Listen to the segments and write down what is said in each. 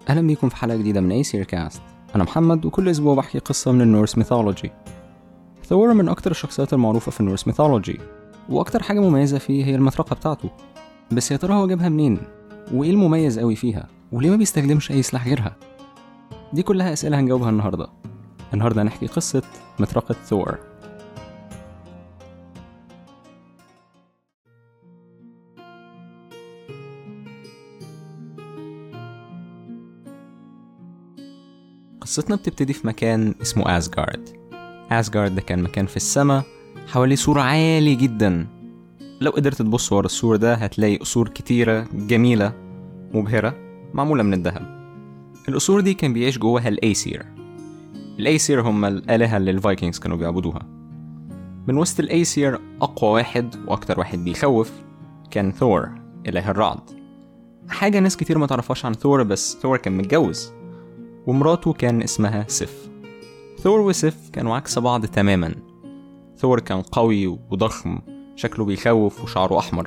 أهلا بيكم في حلقة جديدة من أي كاست أنا محمد وكل أسبوع بحكي قصة من النورس ميثولوجي ثور من أكتر الشخصيات المعروفة في النورس ميثولوجي وأكتر حاجة مميزة فيه هي المطرقة بتاعته بس يا ترى هو جابها منين؟ وإيه المميز قوي فيها؟ وليه ما بيستخدمش أي سلاح غيرها؟ دي كلها أسئلة هنجاوبها النهاردة النهاردة هنحكي قصة مطرقة ثور قصتنا بتبتدي في مكان اسمه أسجارد أسجارد ده كان مكان في السماء حواليه سور عالي جدا لو قدرت تبص ورا السور ده هتلاقي قصور كتيرة جميلة مبهرة معمولة من الذهب القصور دي كان بيعيش جواها الأيسير الأيسير هم الآلهة اللي الفايكنجز كانوا بيعبدوها من وسط الأيسير أقوى واحد وأكتر واحد بيخوف كان ثور إله الرعد حاجة ناس كتير ما تعرفهاش عن ثور بس ثور كان متجوز ومراته كان اسمها سيف ثور وسيف كانوا عكس بعض تماما ثور كان قوي وضخم شكله بيخوف وشعره أحمر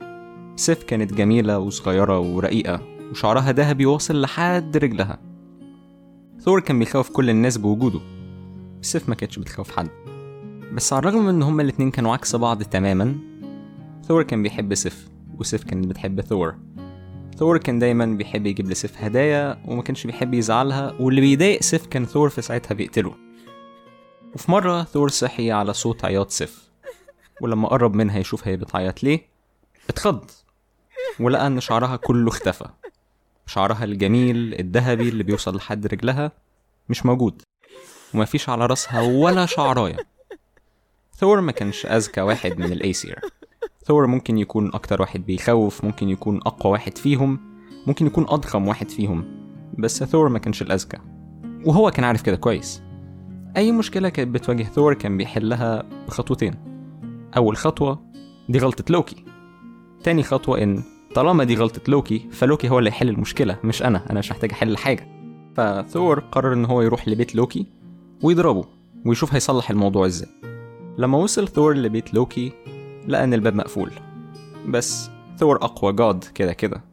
سيف كانت جميلة وصغيرة ورقيقة وشعرها دهبي واصل لحد رجلها ثور كان بيخوف كل الناس بوجوده سيف ما كانتش بتخوف حد بس على الرغم من ان هما الاتنين كانوا عكس بعض تماما ثور كان بيحب سيف وسيف كانت بتحب ثور ثور كان دايما بيحب يجيب لسيف هدايا وما كانش بيحب يزعلها واللي بيضايق سيف كان ثور في ساعتها بيقتله وفي مرة ثور صحي على صوت عياط سيف ولما قرب منها يشوف هي بتعيط ليه اتخض ولقى ان شعرها كله اختفى شعرها الجميل الذهبي اللي بيوصل لحد رجلها مش موجود ومفيش على راسها ولا شعراية ثور ما كانش أذكى واحد من الأيسير ثور ممكن يكون أكتر واحد بيخوف ممكن يكون أقوى واحد فيهم ممكن يكون أضخم واحد فيهم بس ثور ما كانش الأذكى وهو كان عارف كده كويس أي مشكلة كانت بتواجه ثور كان بيحلها بخطوتين أول خطوة دي غلطة لوكي تاني خطوة إن طالما دي غلطة لوكي فلوكي هو اللي يحل المشكلة مش أنا أنا مش محتاج أحل حاجة فثور قرر إن هو يروح لبيت لوكي ويضربه ويشوف هيصلح الموضوع إزاي لما وصل ثور لبيت لوكي لقى إن الباب مقفول بس ثور أقوى جاد كده كده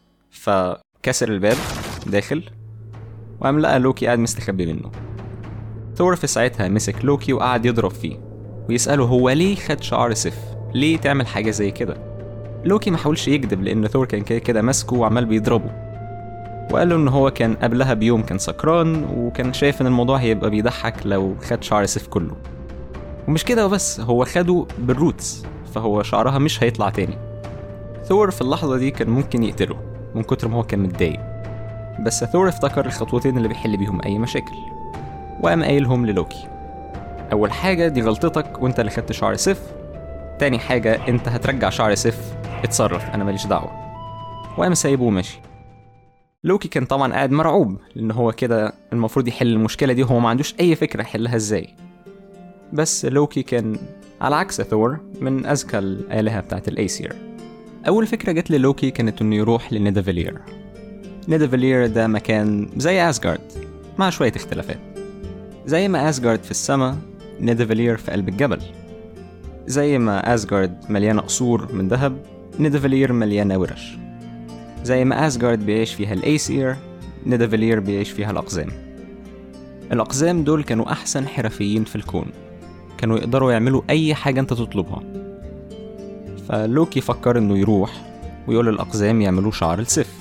فكسر الباب داخل وقام لقى لوكي قاعد مستخبي منه ثور في ساعتها مسك لوكي وقعد يضرب فيه ويسأله هو ليه خد شعر سيف ليه تعمل حاجة زي كده لوكي ما حاولش يكذب لأن ثور كان كده كده ماسكه وعمال بيضربه وقال له إن هو كان قبلها بيوم كان سكران وكان شايف إن الموضوع هيبقى بيضحك لو خد شعر سيف كله ومش كده وبس هو خده بالروتس فهو شعرها مش هيطلع تاني ثور في اللحظة دي كان ممكن يقتله من كتر ما هو كان متضايق بس ثور افتكر الخطوتين اللي بيحل بيهم أي مشاكل وقام قايلهم للوكي أول حاجة دي غلطتك وأنت اللي خدت شعر سيف تاني حاجة أنت هترجع شعر سيف اتصرف أنا ماليش دعوة وقام سايبه وماشي لوكي كان طبعا قاعد مرعوب لأن هو كده المفروض يحل المشكلة دي وهو ما عندوش أي فكرة يحلها إزاي بس لوكي كان على عكس ثور من أذكى الآلهة بتاعت الأيسير أول فكرة جت للوكي كانت إنه يروح لنيدافيلير نيدافيلير ده مكان زي أسجارد مع شوية اختلافات زي ما أسجارد في السماء نيدافيلير في قلب الجبل زي ما أسجارد مليانة قصور من ذهب نيدافيلير مليانة ورش زي ما أسجارد بيعيش فيها الأيسير نيدافيلير بيعيش فيها الأقزام الأقزام دول كانوا أحسن حرفيين في الكون كانوا يقدروا يعملوا أي حاجة أنت تطلبها فلوكي فكر إنه يروح ويقول للأقزام يعملوا شعر السيف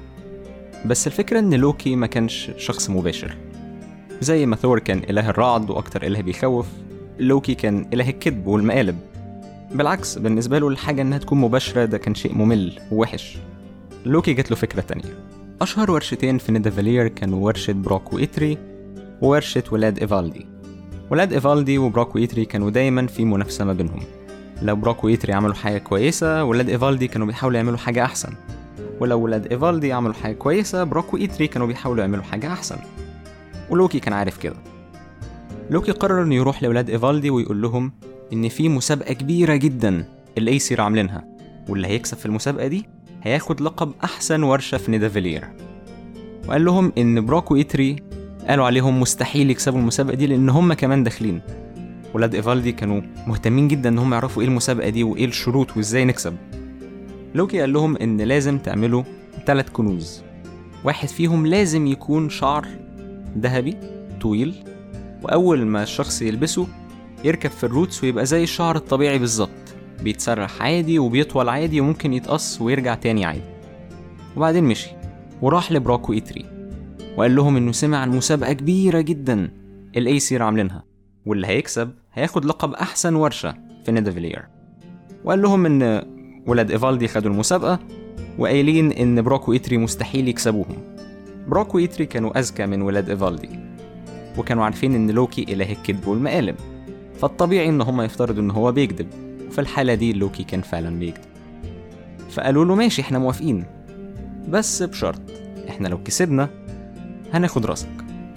بس الفكرة إن لوكي ما كانش شخص مباشر زي ما ثور كان إله الرعد وأكتر إله بيخوف لوكي كان إله الكذب والمقالب بالعكس بالنسبة له الحاجة إنها تكون مباشرة ده كان شيء ممل ووحش لوكي جات له فكرة تانية أشهر ورشتين في نيدافالير كانوا ورشة براك وإتري وورشة ولاد إيفالدي ولاد إيفالدي وبراك وإتري كانوا دايما في منافسة ما بينهم لو براك وإتري عملوا حاجة كويسة ولاد إيفالدي كانوا بيحاولوا يعملوا حاجة أحسن ولو ولاد إيفالدي عملوا حاجة كويسة براك وإتري كانوا بيحاولوا يعملوا حاجة أحسن ولوكي كان عارف كده لوكي قرر انه يروح لولاد ايفالدي ويقول لهم ان في مسابقة كبيرة جدا الايسير عاملينها واللي هيكسب في المسابقة دي هياخد لقب احسن ورشة في نيدافيلير وقال لهم ان براك وإتري قالوا عليهم مستحيل يكسبوا المسابقة دي لان هم كمان داخلين ولاد ايفالدي كانوا مهتمين جدا ان هم يعرفوا ايه المسابقة دي وايه الشروط وازاي نكسب لوكي قال لهم ان لازم تعملوا ثلاث كنوز واحد فيهم لازم يكون شعر ذهبي طويل وأول ما الشخص يلبسه يركب في الروتس ويبقى زي الشعر الطبيعي بالظبط بيتسرح عادي وبيطول عادي وممكن يتقص ويرجع تاني عادي وبعدين مشي وراح لبراكو إيتري وقال لهم إنه سمع عن مسابقة كبيرة جدا الأيسير عاملينها واللي هيكسب هياخد لقب أحسن ورشة في نيدافيلير وقال لهم إن ولاد إيفالدي خدوا المسابقة وقايلين إن براكو إيتري مستحيل يكسبوهم براكو إيتري كانوا أذكى من ولاد إيفالدي وكانوا عارفين إن لوكي إله الكذب والمقالب فالطبيعي إن هم يفترضوا إن هو بيكذب وفي الحالة دي لوكي كان فعلا بيكذب فقالوا له ماشي إحنا موافقين بس بشرط إحنا لو كسبنا هناخد راسك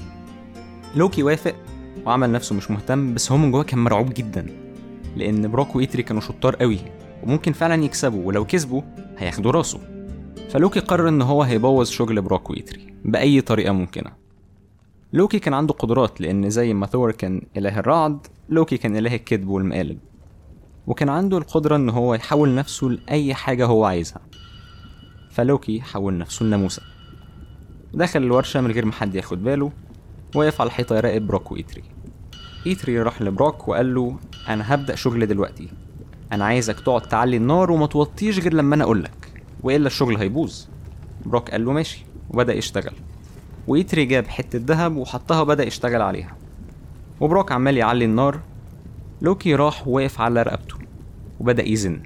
لوكي وافق وعمل نفسه مش مهتم بس هو من جواه كان مرعوب جدا لأن براك وإيتري كانوا شطار قوي وممكن فعلا يكسبوا ولو كسبوا هياخدوا راسه فلوكي قرر إن هو هيبوظ شغل براك وإيتري بأي طريقة ممكنة لوكي كان عنده قدرات لأن زي ما ثور كان إله الرعد لوكي كان إله الكذب والمقالب وكان عنده القدرة إن هو يحول نفسه لأي حاجة هو عايزها فلوكي حول نفسه لناموسة دخل الورشة من غير ما حد ياخد باله وقف على الحيطة يراقب بروك وإيتري إيتري راح لبروك وقال له أنا هبدأ شغل دلوقتي أنا عايزك تقعد تعلي النار وما توطيش غير لما أنا أقولك وإلا الشغل هيبوظ بروك قال له ماشي وبدأ يشتغل وإيتري جاب حتة دهب وحطها وبدأ يشتغل عليها وبروك عمال يعلي النار لوكي راح وقف على رقبته وبدأ يزن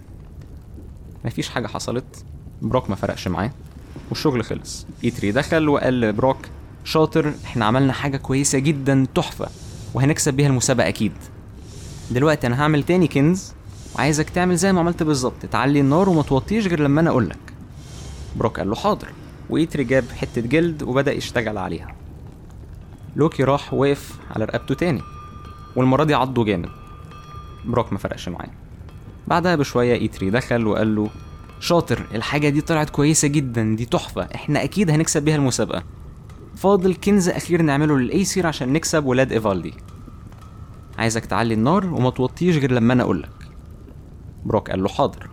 مفيش حاجة حصلت بروك ما فرقش معاه والشغل خلص إيتري دخل وقال لبروك شاطر احنا عملنا حاجة كويسة جدا تحفة وهنكسب بيها المسابقة أكيد دلوقتي أنا هعمل تاني كنز وعايزك تعمل زي ما عملت بالظبط تعلي النار وما توطيش غير لما أنا أقولك بروك قال له حاضر وإيتري جاب حتة جلد وبدأ يشتغل عليها لوكي راح وقف على رقبته تاني والمرة دي عضه جامد بروك ما فرقش معاه بعدها بشوية إيتري دخل وقال له شاطر الحاجة دي طلعت كويسة جدا دي تحفة احنا أكيد هنكسب بيها المسابقة فاضل كنز أخير نعمله للأيسير عشان نكسب ولاد إيفالدي عايزك تعلي النار وما توطيش غير لما أنا أقولك بروك قال له حاضر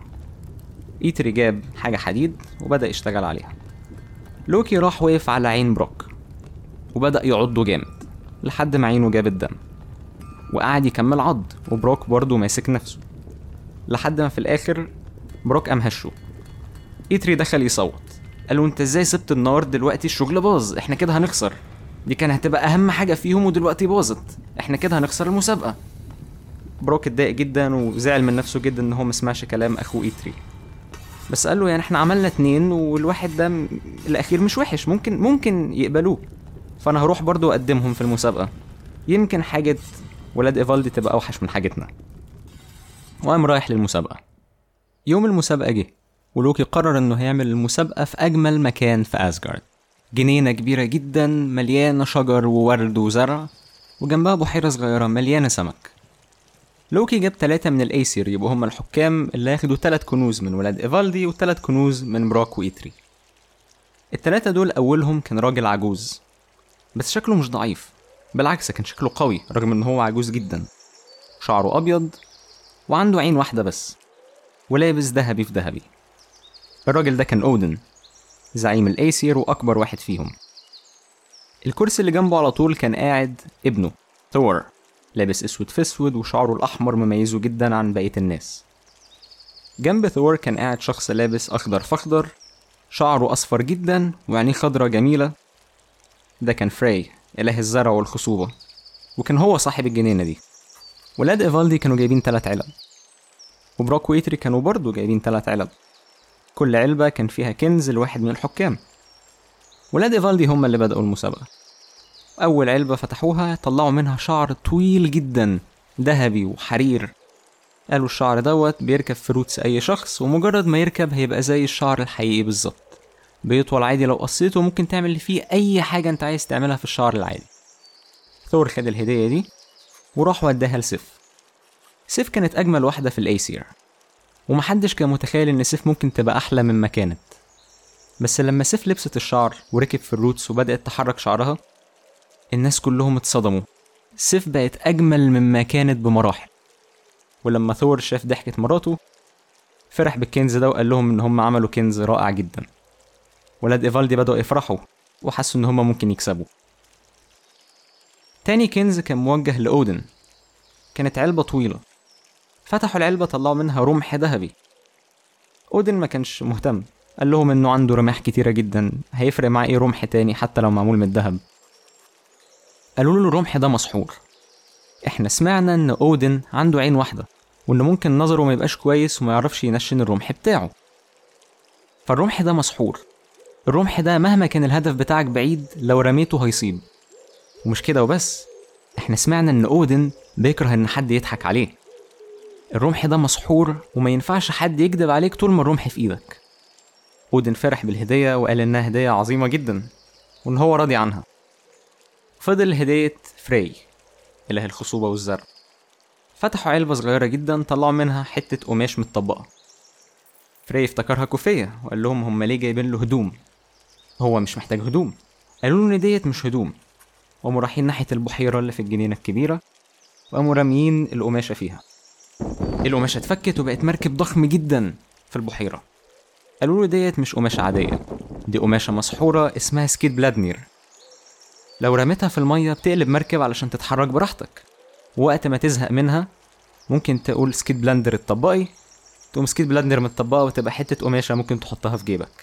إيتري جاب حاجة حديد وبدأ يشتغل عليها لوكي راح وقف على عين بروك وبدأ يعضه جامد لحد ما عينه جاب الدم وقعد يكمل عض وبروك برضه ماسك نفسه لحد ما في الآخر بروك قام هشه إيتري دخل يصوت قال له انت ازاي سبت النار دلوقتي الشغل باظ احنا كده هنخسر دي كان هتبقى اهم حاجه فيهم ودلوقتي باظت احنا كده هنخسر المسابقه بروك اتضايق جدا وزعل من نفسه جدا ان هو مسمعش كلام اخوه ايتري بس قال له يعني احنا عملنا اتنين والواحد ده م- الاخير مش وحش ممكن ممكن يقبلوه فانا هروح برضو اقدمهم في المسابقه يمكن حاجه ولاد ايفالدي تبقى اوحش من حاجتنا وقام رايح للمسابقه يوم المسابقه جه ولوكي قرر انه هيعمل المسابقة في أجمل مكان في أسجارد جنينة كبيرة جدا مليانة شجر وورد وزرع وجنبها بحيرة صغيرة مليانة سمك لوكي جاب ثلاثة من الأيسير يبقوا هم الحكام اللي هياخدوا ثلاث كنوز من ولاد إيفالدي وثلاث كنوز من براك وإيتري التلاتة دول أولهم كان راجل عجوز بس شكله مش ضعيف بالعكس كان شكله قوي رغم إن هو عجوز جدا شعره أبيض وعنده عين واحدة بس ولابس ذهبي في ذهبي الراجل ده كان أودن زعيم الأيسير وأكبر واحد فيهم الكرسي اللي جنبه على طول كان قاعد ابنه ثور لابس اسود في اسود وشعره الأحمر مميزه جدا عن بقية الناس جنب ثور كان قاعد شخص لابس أخضر فأخضر شعره أصفر جدا وعينيه خضرة جميلة ده كان فراي إله الزرع والخصوبة وكان هو صاحب الجنينة دي ولاد إيفالدي كانوا جايبين تلات علب وبراك ويتري كانوا برضه جايبين تلات علب كل علبة كان فيها كنز لواحد من الحكام ولاد إيفالدي هم اللي بدأوا المسابقة أول علبة فتحوها طلعوا منها شعر طويل جدا ذهبي وحرير قالوا الشعر دوت بيركب في روتس أي شخص ومجرد ما يركب هيبقى زي الشعر الحقيقي بالظبط بيطول عادي لو قصيته ممكن تعمل فيه أي حاجة أنت عايز تعملها في الشعر العادي ثور خد الهدية دي وراح وداها لسيف سيف كانت أجمل واحدة في الأيسير ومحدش كان متخيل إن سيف ممكن تبقى أحلى مما كانت بس لما سيف لبست الشعر وركب في الروتس وبدأت تحرك شعرها الناس كلهم اتصدموا سيف بقت أجمل مما كانت بمراحل ولما ثور شاف ضحكة مراته فرح بالكنز ده وقال لهم إن هم عملوا كنز رائع جدا ولاد إيفالدي بدأوا يفرحوا وحسوا إن هما ممكن يكسبوا تاني كنز كان موجه لأودن كانت علبة طويلة فتحوا العلبة طلعوا منها رمح ذهبي أودن ما كانش مهتم قال لهم إنه عنده رماح كتيرة جدا هيفرق معاه إيه رمح تاني حتى لو معمول من الذهب قالوا له الرمح ده مسحور إحنا سمعنا إن أودن عنده عين واحدة وإن ممكن نظره ما يبقاش كويس وما يعرفش ينشن الرمح بتاعه فالرمح ده مسحور الرمح ده مهما كان الهدف بتاعك بعيد لو رميته هيصيب ومش كده وبس احنا سمعنا ان اودن بيكره ان حد يضحك عليه الرمح ده مسحور وما ينفعش حد يكذب عليك طول ما الرمح في ايدك اودن فرح بالهدية وقال انها هدية عظيمة جدا وان هو راضي عنها فضل هدية فري إله الخصوبة والزرع فتحوا علبة صغيرة جدا طلعوا منها حتة قماش متطبقة فري افتكرها كوفية وقال لهم هما ليه جايبين له هدوم هو مش محتاج هدوم قالوا له ان ديت مش هدوم وقاموا رايحين ناحية البحيرة اللي في الجنينة الكبيرة وقاموا راميين القماشة فيها القماشة اتفكت وبقت مركب ضخم جدا في البحيرة قالوا له ديت مش قماشة عادية دي قماشة مسحورة اسمها سكيت بلادنير لو رميتها في المية بتقلب مركب علشان تتحرك براحتك وقت ما تزهق منها ممكن تقول سكيت بلاندر اتطبقي تقوم سكيت بلادنر متطبقة وتبقى حتة قماشة ممكن تحطها في جيبك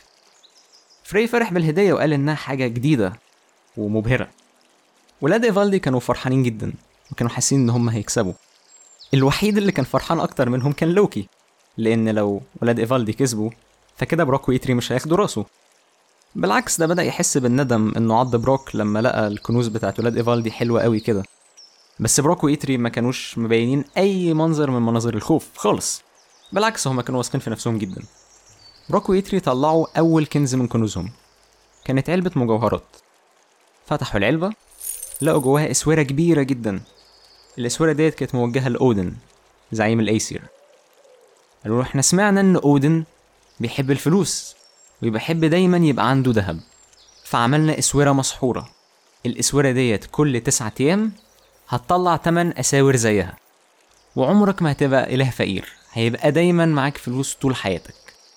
فري فرح بالهدية وقال إنها حاجة جديدة ومبهرة ولاد إيفالدي كانوا فرحانين جدا وكانوا حاسين إن هم هيكسبوا الوحيد اللي كان فرحان أكتر منهم كان لوكي لأن لو ولاد إيفالدي كسبوا فكده بروك وإيتري مش هياخدوا راسه بالعكس ده بدأ يحس بالندم إنه عض بروك لما لقى الكنوز بتاعت ولاد إيفالدي حلوة قوي كده بس بروك وإيتري ما كانوش مبينين أي منظر من مناظر الخوف خالص بالعكس هما كانوا واثقين في نفسهم جدا بروك وإيتري طلعوا أول كنز من كنوزهم كانت علبة مجوهرات فتحوا العلبة لقوا جواها اسوره كبيره جدا الاسوره ديت كانت موجهه لاودن زعيم الايسير قالوا له احنا سمعنا ان اودن بيحب الفلوس وبيحب دايما يبقى عنده ذهب فعملنا اسوره مسحوره الاسوره ديت كل تسعة ايام هتطلع تمن اساور زيها وعمرك ما هتبقى اله فقير هيبقى دايما معاك فلوس طول حياتك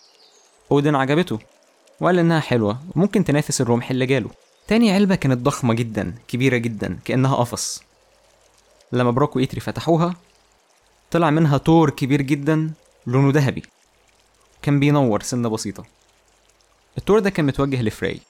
اودن عجبته وقال انها حلوه وممكن تنافس الرمح اللي جاله تاني علبة كانت ضخمة جدا كبيرة جدا كأنها قفص لما بروك وإيتري فتحوها طلع منها طور كبير جدا لونه ذهبي كان بينور سنة بسيطة الطور ده كان متوجه لفري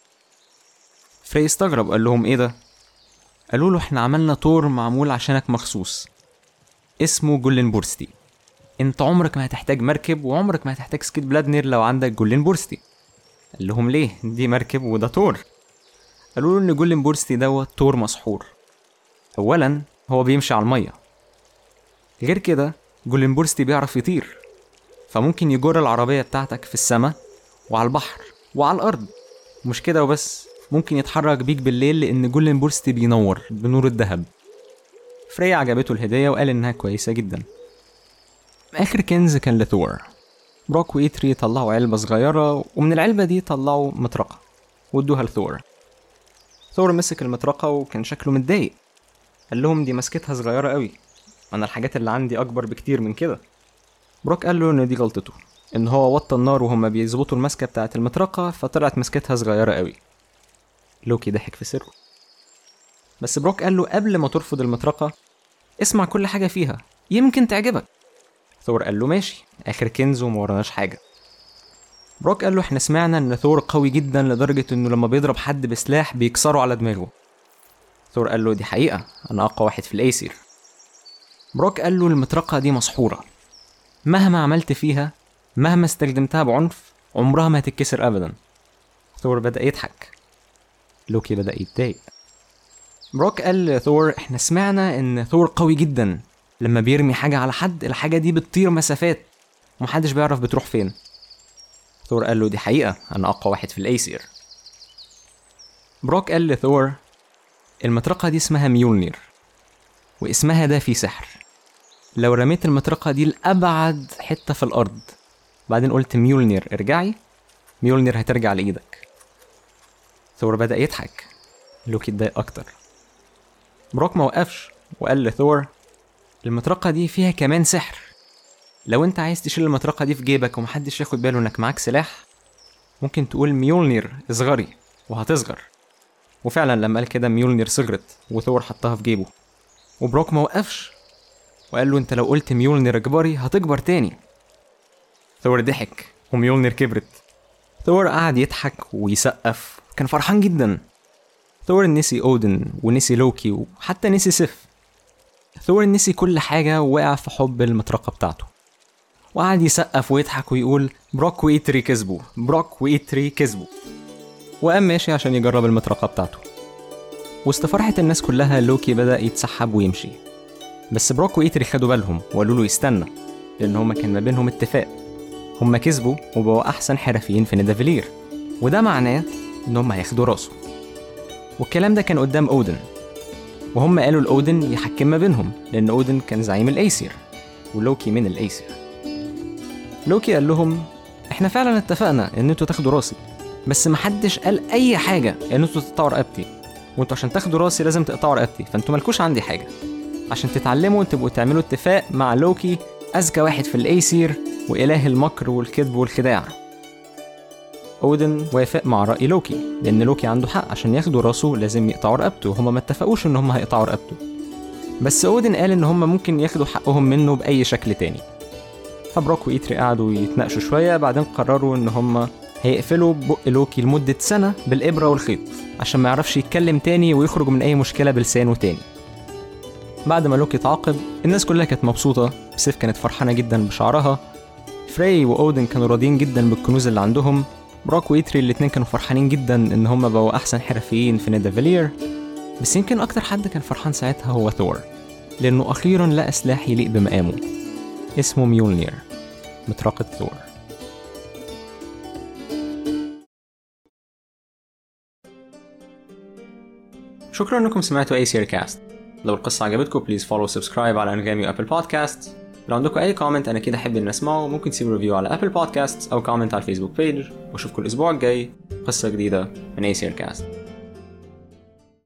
فري استغرب قال لهم ايه ده قالوا له احنا عملنا طور معمول عشانك مخصوص اسمه جولين بورستي انت عمرك ما هتحتاج مركب وعمرك ما هتحتاج سكيت بلادنر لو عندك جولين بورستي قال لهم ليه دي مركب وده طور قالوا له ان جولين بورستي دوت طور مسحور اولا هو بيمشي على الميه غير كده جولين بورستي بيعرف يطير فممكن يجر العربية بتاعتك في السماء وعلى البحر وعلى الأرض مش كده وبس ممكن يتحرك بيك بالليل لأن جولين بورستي بينور بنور الذهب فريا عجبته الهدية وقال إنها كويسة جدا آخر كنز كان لثور بروك وإيتري طلعوا علبة صغيرة ومن العلبة دي طلعوا مطرقة وادوها لثور ثور مسك المطرقة وكان شكله متضايق قال لهم دي مسكتها صغيرة قوي أنا الحاجات اللي عندي أكبر بكتير من كده بروك قال له إن دي غلطته إن هو وطى النار وهما بيظبطوا المسكة بتاعة المطرقة فطلعت مسكتها صغيرة قوي لوكي ضحك في سره بس بروك قال له قبل ما ترفض المطرقة اسمع كل حاجة فيها يمكن تعجبك ثور قال له ماشي آخر كنز وما وراناش حاجة بروك قال له احنا سمعنا ان ثور قوي جدا لدرجة انه لما بيضرب حد بسلاح بيكسره على دماغه ثور قال له دي حقيقة انا اقوى واحد في الايسير بروك قال له المطرقة دي مسحورة مهما عملت فيها مهما استخدمتها بعنف عمرها ما هتتكسر ابدا ثور بدأ يضحك لوكي بدأ يتضايق بروك قال لثور احنا سمعنا ان ثور قوي جدا لما بيرمي حاجة على حد الحاجة دي بتطير مسافات ومحدش بيعرف بتروح فين ثور قال له دي حقيقة أنا أقوى واحد في الأيسير بروك قال لثور المطرقة دي اسمها ميولنير واسمها ده فيه سحر لو رميت المطرقة دي لأبعد حتة في الأرض بعدين قلت ميولنير ارجعي ميولنير هترجع لإيدك ثور بدأ يضحك لوكي اتضايق أكتر بروك ما وقفش وقال لثور المطرقة دي فيها كمان سحر لو انت عايز تشيل المطرقة دي في جيبك ومحدش ياخد باله انك معاك سلاح ممكن تقول ميولنير اصغري وهتصغر وفعلا لما قال كده ميولنير صغرت وثور حطها في جيبه وبروك ما وقفش وقال له انت لو قلت ميولنير اجباري هتكبر تاني ثور ضحك وميولنير كبرت ثور قعد يضحك ويسقف كان فرحان جدا ثور نسي اودن ونسي لوكي وحتى نسي سيف ثور نسي كل حاجة ووقع في حب المطرقة بتاعته وقعد يسقف ويضحك ويقول بروك وإيتري كسبوا بروك وإيتري كسبوا وقام ماشي عشان يجرب المطرقة بتاعته وسط فرحة الناس كلها لوكي بدأ يتسحب ويمشي بس بروك وإيتري خدوا بالهم وقالوا له يستنى لأن هما كان ما بينهم اتفاق هما كسبوا وبقوا أحسن حرفيين في نيدافيلير وده معناه إن هما هياخدوا راسه والكلام ده كان قدام أودن وهم قالوا لأودن يحكم ما بينهم لأن أودن كان زعيم الأيسير ولوكي من الأيسير لوكي قال لهم احنا فعلا اتفقنا ان انتوا تاخدوا راسي بس محدش قال اي حاجه ان انتوا تقطعوا رقبتي وانتوا عشان تاخدوا راسي لازم تقطعوا رقبتي فانتوا مالكوش عندي حاجه عشان تتعلموا تبقوا تعملوا اتفاق مع لوكي اذكى واحد في الايسير واله المكر والكذب والخداع اودن وافق مع راي لوكي لان لوكي عنده حق عشان ياخدوا راسه لازم يقطعوا رقبته هما ما اتفقوش ان هما هيقطعوا رقبته بس اودن قال ان هما ممكن ياخدوا حقهم منه باي شكل تاني فبروك وإيتري قعدوا يتناقشوا شوية بعدين قرروا إن هما هيقفلوا بق لوكي لمدة سنة بالإبرة والخيط عشان ما يعرفش يتكلم تاني ويخرج من أي مشكلة بلسانه تاني بعد ما لوكي اتعاقب الناس كلها كانت مبسوطة سيف كانت فرحانة جدا بشعرها فري وأودن كانوا راضيين جدا بالكنوز اللي عندهم براك وإيتري الاتنين كانوا فرحانين جدا إن هما بقوا أحسن حرفيين في نيدافيلير بس يمكن أكتر حد كان فرحان ساعتها هو ثور لأنه أخيرا لقى سلاح يليق بمقامه اسمه ميولنير مطرقة ثور شكرا انكم سمعتوا اي سير كاست لو القصة عجبتكم بليز فولو سبسكرايب على انغامي وابل بودكاست لو عندكم اي كومنت انا كده احب ان اسمعه ممكن تسيبوا ريفيو على ابل بودكاست او كومنت على الفيسبوك بيج واشوفكم الاسبوع الجاي قصة جديدة من اي سير كاست